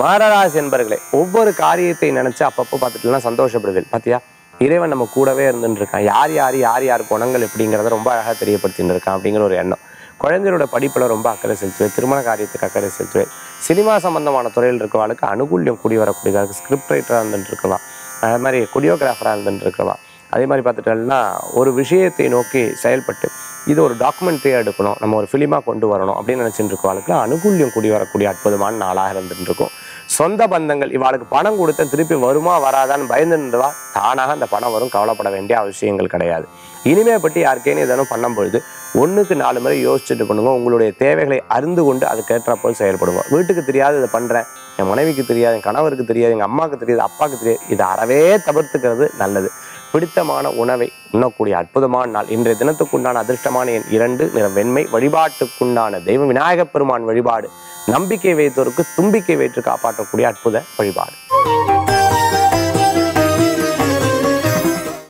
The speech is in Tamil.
மகராசி என்பர்களே ஒவ்வொரு காரியத்தை நினைச்சு அப்பப்போ பார்த்துட்டுலாம் சந்தோஷப்படுவீர்கள் பாத்தியா இறைவன் நம்ம கூடவே இருந்துட்டு இருக்கான் யார் யார் யார் யார் குணங்கள் எப்படிங்கிறத ரொம்ப அழகாக தெரியப்படுத்திட்டு இருக்கான் அப்படிங்கிற ஒரு எண்ணம் குழந்தையோட படிப்பில் ரொம்ப அக்கறை செலுத்துவேன் திருமண காரியத்துக்கு அக்கறை செலுத்துவேன் சினிமா சம்பந்தமான துறையில் இருக்கவாளுக்கு அனுகூல்யம் கூடி வரக்கூடியதாக ஸ்கிரிப்ட் ரைட்டராக இருந்துட்டு இருக்கலாம் அது மாதிரி கொடியோகிராஃபராக இருந்துட்டு இருக்கலாம் அதே மாதிரி பார்த்துட்டோம்னா ஒரு விஷயத்தை நோக்கி செயல்பட்டு இது ஒரு டாக்குமெண்ட்ரியாக எடுக்கணும் நம்ம ஒரு ஃபிலிமாக கொண்டு வரணும் அப்படின்னு நினச்சிட்டு இருக்கவாளுக்கு அனுகூல்யம் கூடி வரக்கூடிய அற்புதமான நாளாக இருந்துட்டு இருக்கும் சொந்த பந்தங்கள் இவாளுக்கு பணம் கொடுத்தேன் திருப்பி வருமா வராதான்னு பயந்துன்றவா தானாக அந்த பணம் வரும் கவலைப்பட வேண்டிய அவசியங்கள் கிடையாது இனிமே பற்றி யாருக்கேனும் எதனும் பண்ணும் பொழுது ஒன்றுக்கு நாலு முறை யோசிச்சுட்டு பண்ணுங்க உங்களுடைய தேவைகளை அறிந்து கொண்டு அதுக்கேற்ற போல் செயல்படுங்க வீட்டுக்கு தெரியாது இதை பண்ணுறேன் என் மனைவிக்கு தெரியாது என் கணவருக்கு தெரியாது எங்கள் அம்மாவுக்கு தெரியாது அப்பாவுக்கு தெரியாது இதை அறவே தவிர்த்துக்கிறது நல்லது பிடித்தமான உணவை உண்ணக்கூடிய அற்புதமான நாள் இன்றைய தினத்துக்குண்டான அதிர்ஷ்டமான எண் இரண்டு நிற வெண்மை வழிபாட்டுக்குண்டான தெய்வம் விநாயகப் பெருமான் வழிபாடு நம்பிக்கை வைத்தோருக்கு தும்பிக்கை வைத்து காப்பாற்றக்கூடிய அற்புத வழிபாடு